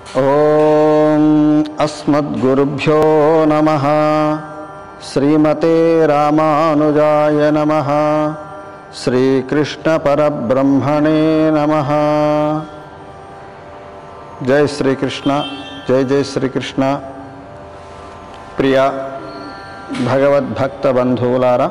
ॐ अस्मद्गुरुभ्यो नमः श्रीमते रामानुजाय नमः श्रीकृष्णपरब्रह्मणे नमः జై శ్రీకృష్ణ జై జై శ్రీకృష్ణ ప్రియ భగవద్భక్త బంధువులారా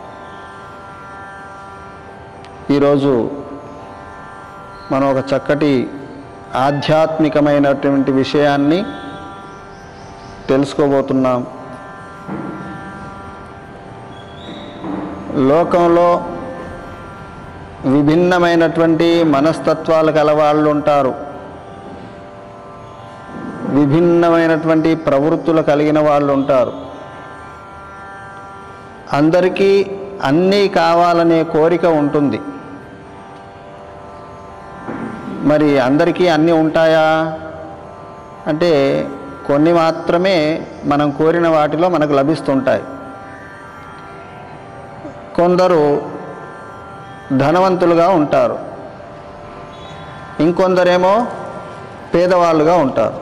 ఈరోజు మనం ఒక చక్కటి ఆధ్యాత్మికమైనటువంటి విషయాన్ని తెలుసుకోబోతున్నాం లోకంలో విభిన్నమైనటువంటి మనస్తత్వాలు కలవాళ్ళు ఉంటారు విభిన్నమైనటువంటి ప్రవృత్తులు కలిగిన వాళ్ళు ఉంటారు అందరికీ అన్నీ కావాలనే కోరిక ఉంటుంది మరి అందరికీ అన్నీ ఉంటాయా అంటే కొన్ని మాత్రమే మనం కోరిన వాటిలో మనకు లభిస్తుంటాయి కొందరు ధనవంతులుగా ఉంటారు ఇంకొందరేమో పేదవాళ్ళుగా ఉంటారు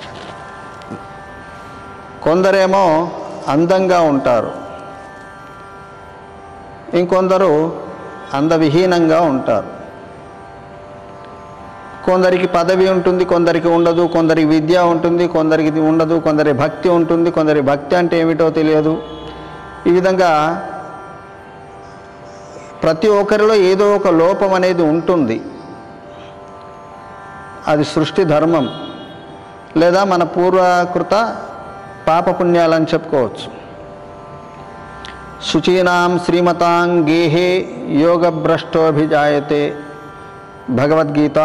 కొందరేమో అందంగా ఉంటారు ఇంకొందరు అందవిహీనంగా ఉంటారు కొందరికి పదవి ఉంటుంది కొందరికి ఉండదు కొందరికి విద్య ఉంటుంది కొందరికి ఇది ఉండదు కొందరి భక్తి ఉంటుంది కొందరి భక్తి అంటే ఏమిటో తెలియదు ఈ విధంగా ప్రతి ఒక్కరిలో ఏదో ఒక లోపం అనేది ఉంటుంది అది సృష్టి ధర్మం లేదా మన పూర్వకృత పాపపుణ్యాలని చెప్పుకోవచ్చు శుచీనాం శ్రీమతాం గేహే యోగభ్రష్టోభిజాయతే భగవద్గీత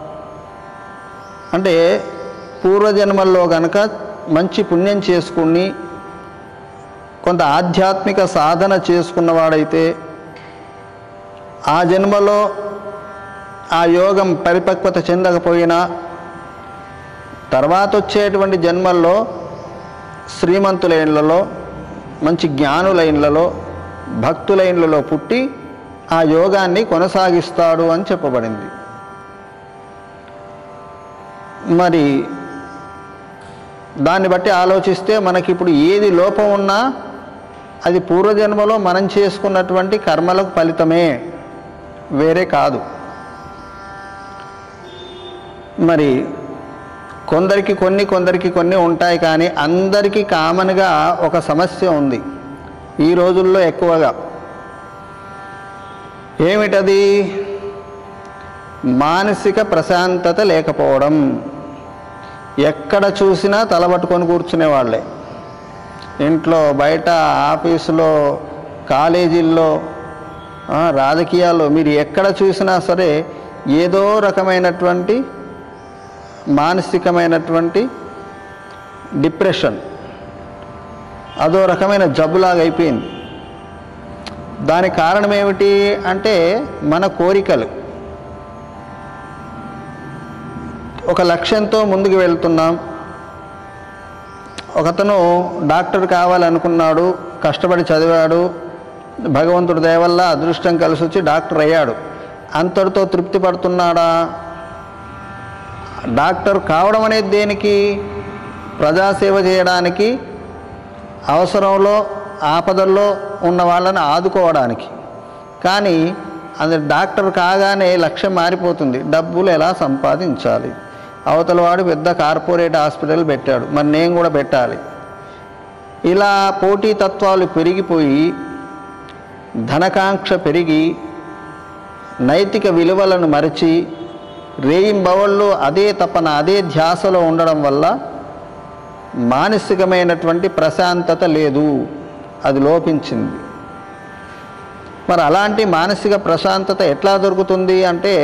అంటే పూర్వజన్మల్లో గనక మంచి పుణ్యం చేసుకుని కొంత ఆధ్యాత్మిక సాధన చేసుకున్నవాడైతే ఆ జన్మలో ఆ యోగం పరిపక్వత చెందకపోయినా తర్వాత వచ్చేటువంటి జన్మల్లో శ్రీమంతుల ఇండ్లలో మంచి జ్ఞానుల ఇండ్లలో భక్తుల ఇండ్లలో పుట్టి ఆ యోగాన్ని కొనసాగిస్తాడు అని చెప్పబడింది మరి దాన్ని బట్టి ఆలోచిస్తే మనకి ఇప్పుడు ఏది లోపం ఉన్నా అది పూర్వజన్మలో మనం చేసుకున్నటువంటి కర్మలకు ఫలితమే వేరే కాదు మరి కొందరికి కొన్ని కొందరికి కొన్ని ఉంటాయి కానీ అందరికీ కామన్గా ఒక సమస్య ఉంది ఈ రోజుల్లో ఎక్కువగా ఏమిటది మానసిక ప్రశాంతత లేకపోవడం ఎక్కడ చూసినా తలబట్టుకొని కూర్చునే వాళ్ళే ఇంట్లో బయట ఆఫీసులో కాలేజీల్లో ఆ, రాజకీయాల్లో మీరు ఎక్కడ చూసినా సరే ఏదో రకమైనటువంటి మానసికమైనటువంటి డిప్రెషన్ అదో రకమైన జబ్బులాగా అయిపోయింది దానికి కారణం ఏమిటి అంటే మన కోరికలు ఒక లక్ష్యంతో ముందుకు వెళ్తున్నాం ఒకతను డాక్టర్ కావాలనుకున్నాడు కష్టపడి చదివాడు భగవంతుడి దయ వల్ల అదృష్టం కలిసి వచ్చి డాక్టర్ అయ్యాడు అంతటితో తృప్తి పడుతున్నాడా డాక్టర్ కావడం అనేది దేనికి ప్రజాసేవ చేయడానికి అవసరంలో ఆపదల్లో ఉన్న వాళ్ళని ఆదుకోవడానికి కానీ అది డాక్టర్ కాగానే లక్ష్యం మారిపోతుంది డబ్బులు ఎలా సంపాదించాలి అవతల వాడు పెద్ద కార్పొరేట్ హాస్పిటల్ పెట్టాడు మరి నేను కూడా పెట్టాలి ఇలా పోటీతత్వాలు పెరిగిపోయి ధనకాంక్ష పెరిగి నైతిక విలువలను మరచి రేయింబవళ్ళు అదే తపన అదే ధ్యాసలో ఉండడం వల్ల మానసికమైనటువంటి ప్రశాంతత లేదు అది లోపించింది మరి అలాంటి మానసిక ప్రశాంతత ఎట్లా దొరుకుతుంది అంటే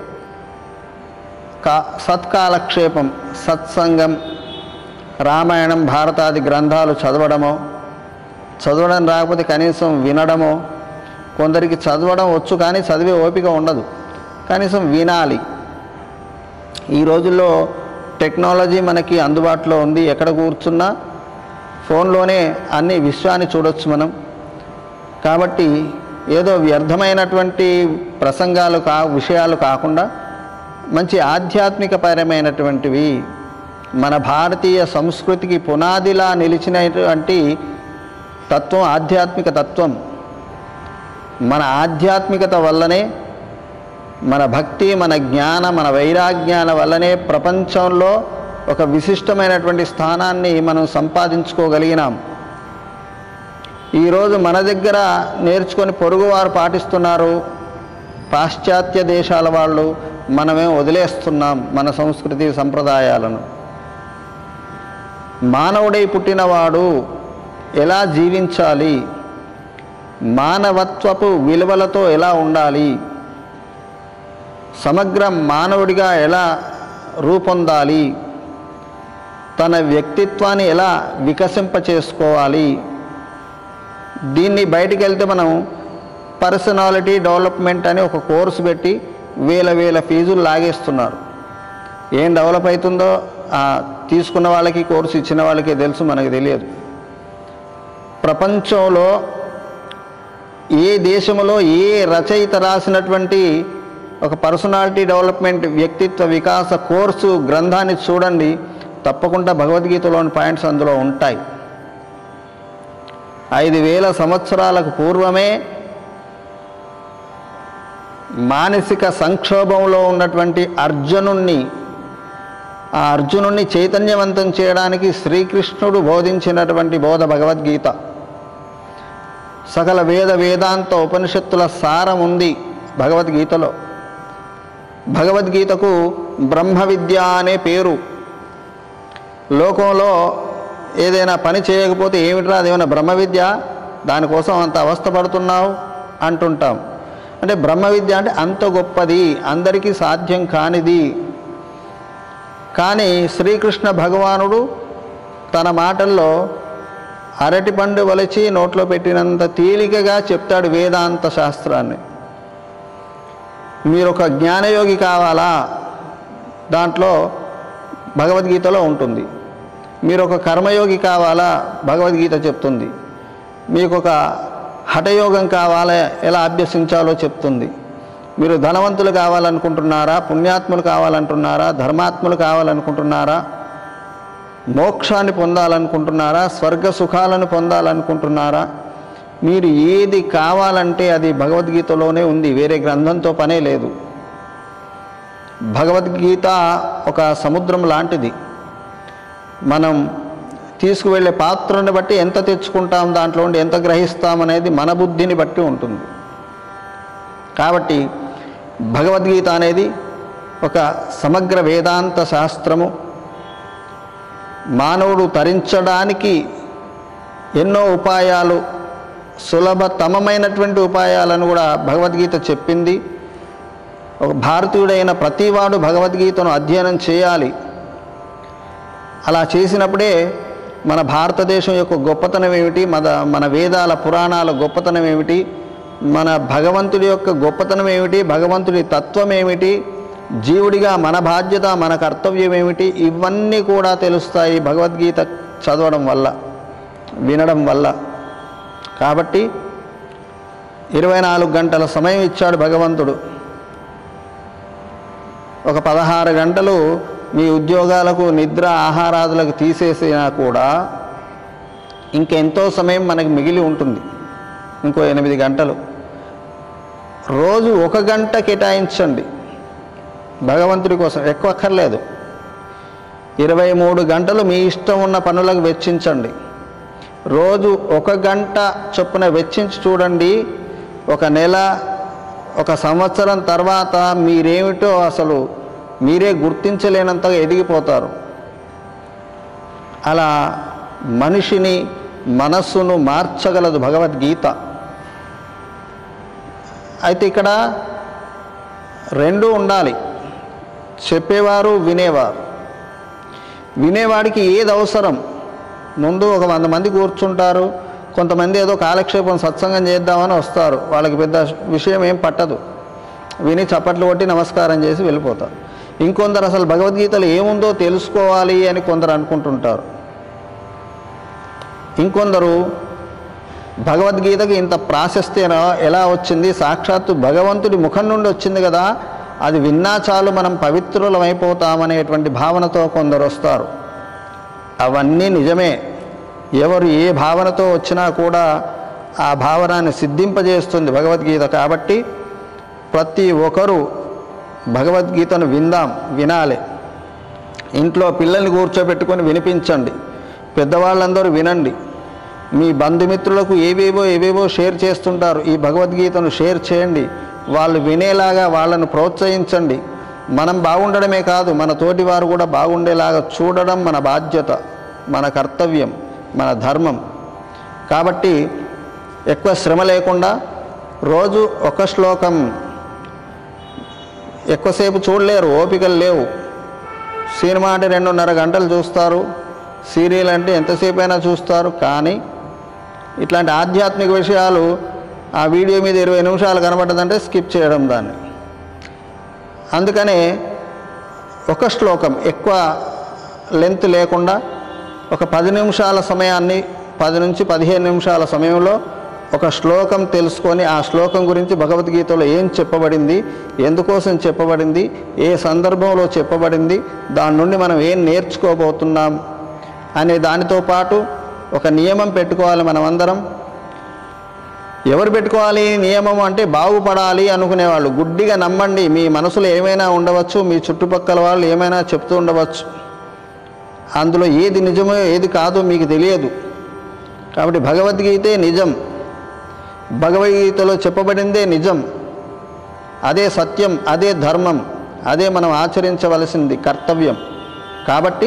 కా సత్కాలక్షేపం సత్సంగం రామాయణం భారతాది గ్రంథాలు చదవడమో చదవడం రాకపోతే కనీసం వినడమో కొందరికి చదవడం వచ్చు కానీ చదివే ఓపిక ఉండదు కనీసం వినాలి ఈ రోజుల్లో టెక్నాలజీ మనకి అందుబాటులో ఉంది ఎక్కడ కూర్చున్నా ఫోన్లోనే అన్ని విశ్వాన్ని చూడొచ్చు మనం కాబట్టి ఏదో వ్యర్థమైనటువంటి ప్రసంగాలు కా విషయాలు కాకుండా మంచి ఆధ్యాత్మికపరమైనటువంటివి మన భారతీయ సంస్కృతికి పునాదిలా నిలిచినటువంటి తత్వం ఆధ్యాత్మిక తత్వం మన ఆధ్యాత్మికత వల్లనే మన భక్తి మన జ్ఞాన మన వైరాగ్యాల వల్లనే ప్రపంచంలో ఒక విశిష్టమైనటువంటి స్థానాన్ని మనం సంపాదించుకోగలిగినాం ఈరోజు మన దగ్గర నేర్చుకొని పొరుగువారు పాటిస్తున్నారు పాశ్చాత్య దేశాల వాళ్ళు మనమే వదిలేస్తున్నాం మన సంస్కృతి సంప్రదాయాలను మానవుడై పుట్టినవాడు ఎలా జీవించాలి మానవత్వపు విలువలతో ఎలా ఉండాలి సమగ్ర మానవుడిగా ఎలా రూపొందాలి తన వ్యక్తిత్వాన్ని ఎలా వికసింప చేసుకోవాలి దీన్ని బయటికి వెళ్తే మనం పర్సనాలిటీ డెవలప్మెంట్ అని ఒక కోర్సు పెట్టి వేల వేల ఫీజులు లాగేస్తున్నారు ఏం డెవలప్ అవుతుందో ఆ తీసుకున్న వాళ్ళకి కోర్సు ఇచ్చిన వాళ్ళకి తెలుసు మనకు తెలియదు ప్రపంచంలో ఏ దేశంలో ఏ రచయిత రాసినటువంటి ఒక పర్సనాలిటీ డెవలప్మెంట్ వ్యక్తిత్వ వికాస కోర్సు గ్రంథాన్ని చూడండి తప్పకుండా భగవద్గీతలోని పాయింట్స్ అందులో ఉంటాయి ఐదు వేల సంవత్సరాలకు పూర్వమే మానసిక సంక్షోభంలో ఉన్నటువంటి అర్జునుణ్ణి ఆ అర్జునుణ్ణి చైతన్యవంతం చేయడానికి శ్రీకృష్ణుడు బోధించినటువంటి బోధ భగవద్గీత సకల వేద వేదాంత ఉపనిషత్తుల సారం ఉంది భగవద్గీతలో భగవద్గీతకు బ్రహ్మ విద్య అనే పేరు లోకంలో ఏదైనా పని చేయకపోతే ఏమిట్రా అదేమైనా బ్రహ్మ విద్య దానికోసం అంత అవస్థపడుతున్నావు అంటుంటాం అంటే బ్రహ్మ విద్య అంటే అంత గొప్పది అందరికీ సాధ్యం కానిది కానీ శ్రీకృష్ణ భగవానుడు తన మాటల్లో అరటిపండు వలిచి నోట్లో పెట్టినంత తేలికగా చెప్తాడు వేదాంత శాస్త్రాన్ని మీరు ఒక జ్ఞానయోగి కావాలా దాంట్లో భగవద్గీతలో ఉంటుంది మీరు ఒక కర్మయోగి కావాలా భగవద్గీత చెప్తుంది మీకు ఒక హఠయోగం కావాలా ఎలా అభ్యసించాలో చెప్తుంది మీరు ధనవంతులు కావాలనుకుంటున్నారా పుణ్యాత్ములు కావాలంటున్నారా ధర్మాత్ములు కావాలనుకుంటున్నారా మోక్షాన్ని పొందాలనుకుంటున్నారా స్వర్గ సుఖాలను పొందాలనుకుంటున్నారా మీరు ఏది కావాలంటే అది భగవద్గీతలోనే ఉంది వేరే గ్రంథంతో పనే లేదు భగవద్గీత ఒక సముద్రం లాంటిది మనం తీసుకువెళ్ళే పాత్రని బట్టి ఎంత తెచ్చుకుంటాం దాంట్లో ఉండి ఎంత గ్రహిస్తాం అనేది మన బుద్ధిని బట్టి ఉంటుంది కాబట్టి భగవద్గీత అనేది ఒక సమగ్ర వేదాంత శాస్త్రము మానవుడు తరించడానికి ఎన్నో ఉపాయాలు సులభతమమైనటువంటి ఉపాయాలను కూడా భగవద్గీత చెప్పింది ఒక భారతీయుడైన ప్రతివాడు భగవద్గీతను అధ్యయనం చేయాలి అలా చేసినప్పుడే మన భారతదేశం యొక్క గొప్పతనం ఏమిటి మన మన వేదాల పురాణాల గొప్పతనం ఏమిటి మన భగవంతుడి యొక్క గొప్పతనం ఏమిటి భగవంతుడి తత్వం ఏమిటి జీవుడిగా మన బాధ్యత మన కర్తవ్యం ఏమిటి ఇవన్నీ కూడా తెలుస్తాయి భగవద్గీత చదవడం వల్ల వినడం వల్ల కాబట్టి ఇరవై నాలుగు గంటల సమయం ఇచ్చాడు భగవంతుడు ఒక పదహారు గంటలు మీ ఉద్యోగాలకు నిద్ర ఆహారాదులకు తీసేసినా కూడా ఇంకెంతో సమయం మనకి మిగిలి ఉంటుంది ఇంకో ఎనిమిది గంటలు రోజు ఒక గంట కేటాయించండి భగవంతుడి కోసం ఎక్కువ అక్కర్లేదు ఇరవై మూడు గంటలు మీ ఇష్టం ఉన్న పనులకు వెచ్చించండి రోజు ఒక గంట చొప్పున వెచ్చించి చూడండి ఒక నెల ఒక సంవత్సరం తర్వాత మీరేమిటో అసలు మీరే గుర్తించలేనంతగా ఎదిగిపోతారు అలా మనిషిని మనస్సును మార్చగలదు భగవద్గీత అయితే ఇక్కడ రెండు ఉండాలి చెప్పేవారు వినేవారు వినేవాడికి ఏది అవసరం ముందు ఒక వంద మంది కూర్చుంటారు కొంతమంది ఏదో కాలక్షేపం సత్సంగం చేద్దామని వస్తారు వాళ్ళకి పెద్ద విషయం ఏం పట్టదు విని చప్పట్లు కొట్టి నమస్కారం చేసి వెళ్ళిపోతారు ఇంకొందరు అసలు భగవద్గీతలో ఏముందో తెలుసుకోవాలి అని కొందరు అనుకుంటుంటారు ఇంకొందరు భగవద్గీతకి ఇంత ప్రాశస్త్యం ఎలా వచ్చింది సాక్షాత్తు భగవంతుడి ముఖం నుండి వచ్చింది కదా అది విన్నా చాలు మనం పవిత్రులమైపోతామనేటువంటి భావనతో కొందరు వస్తారు అవన్నీ నిజమే ఎవరు ఏ భావనతో వచ్చినా కూడా ఆ భావనాన్ని సిద్ధింపజేస్తుంది భగవద్గీత కాబట్టి ప్రతి ఒక్కరూ భగవద్గీతను విందాం వినాలి ఇంట్లో పిల్లల్ని కూర్చోబెట్టుకొని వినిపించండి పెద్దవాళ్ళందరూ వినండి మీ బంధుమిత్రులకు ఏవేవో ఏవేవో షేర్ చేస్తుంటారు ఈ భగవద్గీతను షేర్ చేయండి వాళ్ళు వినేలాగా వాళ్ళను ప్రోత్సహించండి మనం బాగుండడమే కాదు మన తోటి వారు కూడా బాగుండేలాగా చూడడం మన బాధ్యత మన కర్తవ్యం మన ధర్మం కాబట్టి ఎక్కువ శ్రమ లేకుండా రోజు ఒక శ్లోకం ఎక్కువసేపు చూడలేరు ఓపికలు లేవు సినిమా అంటే రెండున్నర గంటలు చూస్తారు సీరియల్ అంటే ఎంతసేపు అయినా చూస్తారు కానీ ఇట్లాంటి ఆధ్యాత్మిక విషయాలు ఆ వీడియో మీద ఇరవై నిమిషాలు కనబడ్డదంటే స్కిప్ చేయడం దాన్ని అందుకనే ఒక శ్లోకం ఎక్కువ లెంత్ లేకుండా ఒక పది నిమిషాల సమయాన్ని పది నుంచి పదిహేను నిమిషాల సమయంలో ఒక శ్లోకం తెలుసుకొని ఆ శ్లోకం గురించి భగవద్గీతలో ఏం చెప్పబడింది ఎందుకోసం చెప్పబడింది ఏ సందర్భంలో చెప్పబడింది దాని నుండి మనం ఏం నేర్చుకోబోతున్నాం అనే దానితో పాటు ఒక నియమం పెట్టుకోవాలి మనమందరం ఎవరు పెట్టుకోవాలి నియమం అంటే బాగుపడాలి అనుకునేవాళ్ళు గుడ్డిగా నమ్మండి మీ మనసులో ఏమైనా ఉండవచ్చు మీ చుట్టుపక్కల వాళ్ళు ఏమైనా చెప్తూ ఉండవచ్చు అందులో ఏది నిజమో ఏది కాదో మీకు తెలియదు కాబట్టి భగవద్గీతే నిజం భగవద్గీతలో చెప్పబడిందే నిజం అదే సత్యం అదే ధర్మం అదే మనం ఆచరించవలసింది కర్తవ్యం కాబట్టి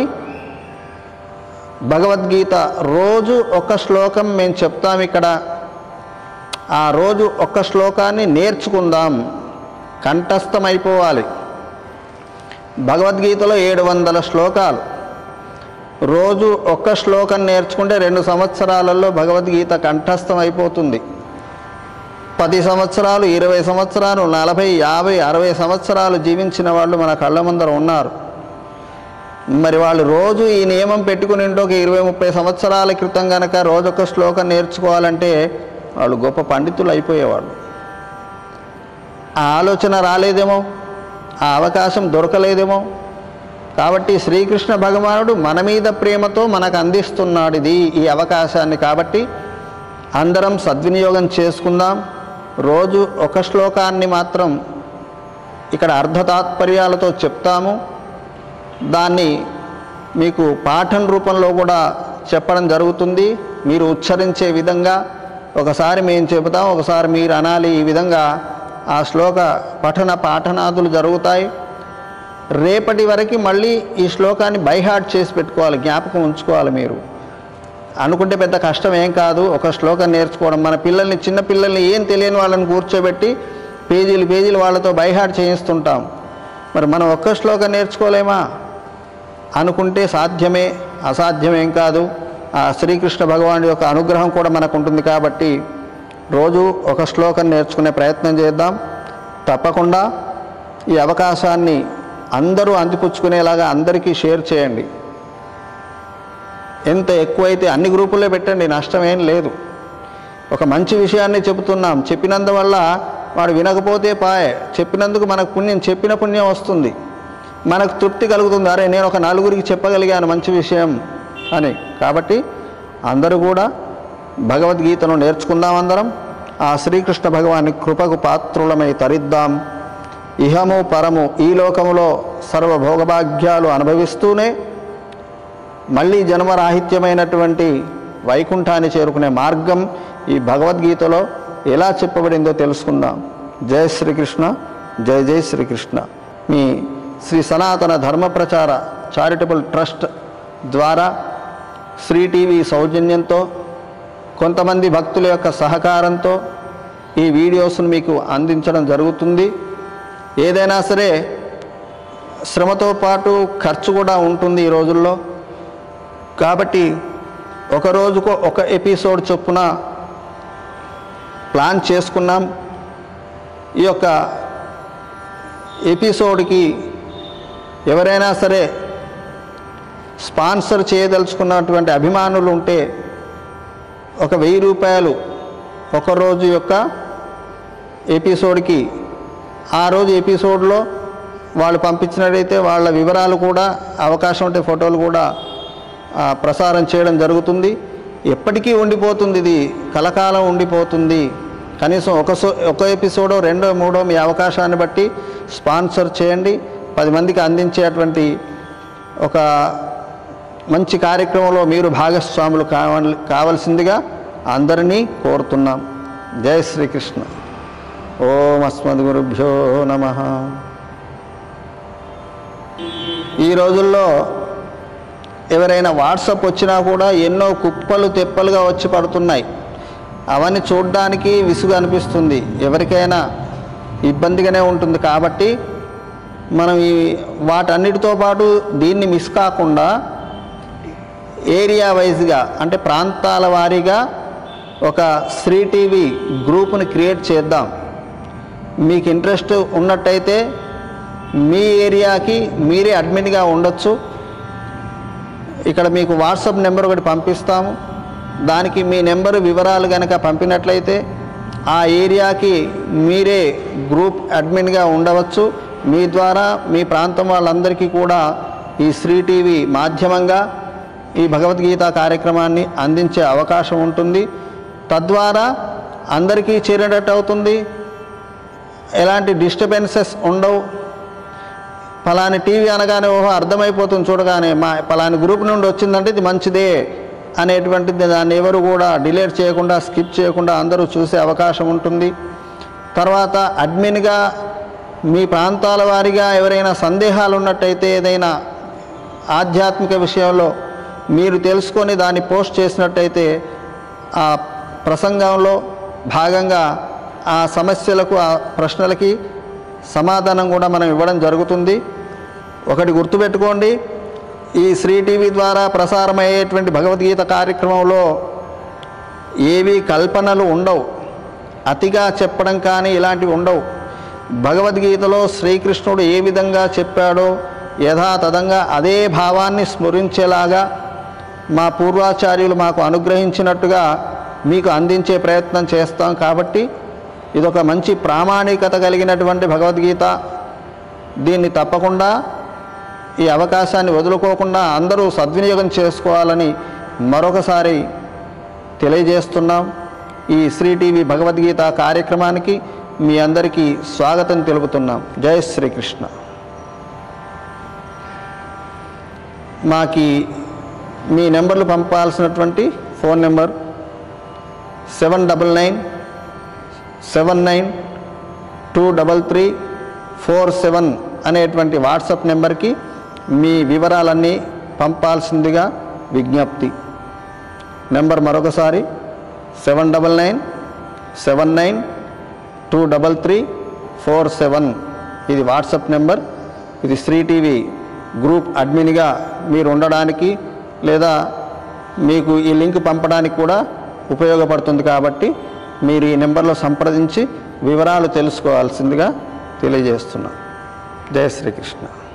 భగవద్గీత రోజు ఒక శ్లోకం మేము చెప్తాం ఇక్కడ ఆ రోజు ఒక్క శ్లోకాన్ని నేర్చుకుందాం కంఠస్థమైపోవాలి భగవద్గీతలో ఏడు వందల శ్లోకాలు రోజు ఒక్క శ్లోకం నేర్చుకుంటే రెండు సంవత్సరాలలో భగవద్గీత కంఠస్థం అయిపోతుంది పది సంవత్సరాలు ఇరవై సంవత్సరాలు నలభై యాభై అరవై సంవత్సరాలు జీవించిన వాళ్ళు మన కళ్ళ ముందర ఉన్నారు మరి వాళ్ళు రోజు ఈ నియమం పెట్టుకుని ఉంటే ఒక ఇరవై ముప్పై సంవత్సరాల క్రితం కనుక రోజొక శ్లోకం నేర్చుకోవాలంటే వాళ్ళు గొప్ప పండితులు అయిపోయేవాళ్ళు ఆ ఆలోచన రాలేదేమో ఆ అవకాశం దొరకలేదేమో కాబట్టి శ్రీకృష్ణ భగవానుడు మన మీద ప్రేమతో మనకు అందిస్తున్నాడు ఇది ఈ అవకాశాన్ని కాబట్టి అందరం సద్వినియోగం చేసుకుందాం రోజు ఒక శ్లోకాన్ని మాత్రం ఇక్కడ అర్ధ తాత్పర్యాలతో చెప్తాము దాన్ని మీకు పాఠం రూపంలో కూడా చెప్పడం జరుగుతుంది మీరు ఉచ్చరించే విధంగా ఒకసారి మేము చెబుతాం ఒకసారి మీరు అనాలి ఈ విధంగా ఆ శ్లోక పఠన పాఠనాదులు జరుగుతాయి రేపటి వరకు మళ్ళీ ఈ శ్లోకాన్ని బైహార్ట్ చేసి పెట్టుకోవాలి జ్ఞాపకం ఉంచుకోవాలి మీరు అనుకుంటే పెద్ద కష్టం ఏం కాదు ఒక శ్లోకం నేర్చుకోవడం మన పిల్లల్ని చిన్న పిల్లల్ని ఏం తెలియని వాళ్ళని కూర్చోబెట్టి పేజీలు పేజీలు వాళ్ళతో బైహార్ట్ చేయిస్తుంటాం మరి మనం ఒక్క శ్లోకం నేర్చుకోలేమా అనుకుంటే సాధ్యమే అసాధ్యమేం కాదు ఆ శ్రీకృష్ణ భగవానుడి యొక్క అనుగ్రహం కూడా మనకు ఉంటుంది కాబట్టి రోజు ఒక శ్లోకం నేర్చుకునే ప్రయత్నం చేద్దాం తప్పకుండా ఈ అవకాశాన్ని అందరూ అందిపుచ్చుకునేలాగా అందరికీ షేర్ చేయండి ఎంత ఎక్కువైతే అన్ని గ్రూపుల్లో పెట్టండి నష్టం ఏం లేదు ఒక మంచి విషయాన్ని చెబుతున్నాం చెప్పినందువల్ల వాడు వినకపోతే పాయే చెప్పినందుకు మనకు పుణ్యం చెప్పిన పుణ్యం వస్తుంది మనకు తృప్తి కలుగుతుంది అరే నేను ఒక నలుగురికి చెప్పగలిగాను మంచి విషయం అని కాబట్టి అందరూ కూడా భగవద్గీతను నేర్చుకుందాం అందరం ఆ శ్రీకృష్ణ భగవాని కృపకు పాత్రులమై తరిద్దాం ఇహము పరము ఈ లోకములో సర్వ భోగభాగ్యాలు అనుభవిస్తూనే మళ్ళీ జన్మరాహిత్యమైనటువంటి వైకుంఠాన్ని చేరుకునే మార్గం ఈ భగవద్గీతలో ఎలా చెప్పబడిందో తెలుసుకుందాం జయ శ్రీకృష్ణ జయ జయ శ్రీకృష్ణ మీ శ్రీ సనాతన ధర్మ ప్రచార చారిటబుల్ ట్రస్ట్ ద్వారా శ్రీ టీవీ సౌజన్యంతో కొంతమంది భక్తుల యొక్క సహకారంతో ఈ వీడియోస్ను మీకు అందించడం జరుగుతుంది ఏదైనా సరే శ్రమతో పాటు ఖర్చు కూడా ఉంటుంది ఈ రోజుల్లో కాబట్టి ఒక రోజుకో ఒక ఎపిసోడ్ చొప్పున ప్లాన్ చేసుకున్నాం ఈ యొక్క ఎపిసోడ్కి ఎవరైనా సరే స్పాన్సర్ చేయదలుచుకున్నటువంటి అభిమానులు ఉంటే ఒక వెయ్యి రూపాయలు ఒక రోజు యొక్క ఎపిసోడ్కి ఆ రోజు ఎపిసోడ్లో వాళ్ళు పంపించినట్టయితే వాళ్ళ వివరాలు కూడా అవకాశం ఉంటే ఫోటోలు కూడా ఆ, ప్రసారం చేయడం జరుగుతుంది ఎప్పటికీ ఉండిపోతుంది ఇది కలకాలం ఉండిపోతుంది కనీసం ఒక సో ఒక ఎపిసోడో రెండో మూడో మీ అవకాశాన్ని బట్టి స్పాన్సర్ చేయండి పది మందికి అందించేటువంటి ఒక మంచి కార్యక్రమంలో మీరు భాగస్వాములు కావాలి కావలసిందిగా అందరినీ కోరుతున్నాం జై శ్రీకృష్ణ ఓం అస్మద్గురుభ్యో నమ ఈ రోజుల్లో ఎవరైనా వాట్సప్ వచ్చినా కూడా ఎన్నో కుప్పలు తెప్పలుగా వచ్చి పడుతున్నాయి అవన్నీ చూడడానికి విసుగు అనిపిస్తుంది ఎవరికైనా ఇబ్బందిగానే ఉంటుంది కాబట్టి మనం ఈ వాటన్నిటితో పాటు దీన్ని మిస్ కాకుండా ఏరియా వైజ్గా అంటే ప్రాంతాల వారీగా ఒక శ్రీ టీవీ గ్రూప్ని క్రియేట్ చేద్దాం మీకు ఇంట్రెస్ట్ ఉన్నట్టయితే మీ ఏరియాకి మీరే అడ్మిన్గా ఉండొచ్చు ఇక్కడ మీకు వాట్సాప్ నెంబర్ ఒకటి పంపిస్తాము దానికి మీ నెంబరు వివరాలు కనుక పంపినట్లయితే ఆ ఏరియాకి మీరే గ్రూప్ అడ్మిన్గా ఉండవచ్చు మీ ద్వారా మీ ప్రాంతం వాళ్ళందరికీ కూడా ఈ శ్రీ టీవీ మాధ్యమంగా ఈ భగవద్గీత కార్యక్రమాన్ని అందించే అవకాశం ఉంటుంది తద్వారా అందరికీ చేరేటట్టు అవుతుంది ఎలాంటి డిస్టర్బెన్సెస్ ఉండవు ఫలాని టీవీ అనగానే ఓహో అర్థమైపోతుంది చూడగానే మా ఫలాని గ్రూప్ నుండి వచ్చిందంటే ఇది మంచిదే అనేటువంటిది దాన్ని ఎవరు కూడా డిలేట్ చేయకుండా స్కిప్ చేయకుండా అందరూ చూసే అవకాశం ఉంటుంది తర్వాత అడ్మిన్గా మీ ప్రాంతాల వారీగా ఎవరైనా సందేహాలు ఉన్నట్టయితే ఏదైనా ఆధ్యాత్మిక విషయంలో మీరు తెలుసుకొని దాన్ని పోస్ట్ చేసినట్టయితే ఆ ప్రసంగంలో భాగంగా ఆ సమస్యలకు ఆ ప్రశ్నలకి సమాధానం కూడా మనం ఇవ్వడం జరుగుతుంది ఒకటి గుర్తుపెట్టుకోండి ఈ శ్రీ టీవీ ద్వారా ప్రసారమయ్యేటువంటి భగవద్గీత కార్యక్రమంలో ఏవి కల్పనలు ఉండవు అతిగా చెప్పడం కానీ ఇలాంటివి ఉండవు భగవద్గీతలో శ్రీకృష్ణుడు ఏ విధంగా చెప్పాడో యథాతథంగా అదే భావాన్ని స్మరించేలాగా మా పూర్వాచార్యులు మాకు అనుగ్రహించినట్టుగా మీకు అందించే ప్రయత్నం చేస్తాం కాబట్టి ఇదొక మంచి ప్రామాణికత కలిగినటువంటి భగవద్గీత దీన్ని తప్పకుండా ఈ అవకాశాన్ని వదులుకోకుండా అందరూ సద్వినియోగం చేసుకోవాలని మరొకసారి తెలియజేస్తున్నాం ఈ శ్రీ టీవీ భగవద్గీత కార్యక్రమానికి మీ అందరికీ స్వాగతం తెలుపుతున్నాం జై శ్రీకృష్ణ మాకి మీ నెంబర్లు పంపాల్సినటువంటి phone number seven double nine seven nine two double three four seven అనేటువంటి వాట్సాప్ నెంబర్కి మీ వివరాలన్నీ పంపాల్సిందిగా విజ్ఞప్తి నెంబర్ మరొకసారి seven double nine seven nine two double three four seven ఇది వాట్సాప్ నెంబర్ ఇది శ్రీ టీవీ గ్రూప్ అడ్మిన్గా మీరు ఉండడానికి లేదా మీకు ఈ లింక్ పంపడానికి కూడా ఉపయోగపడుతుంది కాబట్టి మీరు ఈ నెంబర్లో సంప్రదించి వివరాలు తెలుసుకోవాల్సిందిగా తెలియజేస్తున్నాం జయ శ్రీకృష్ణ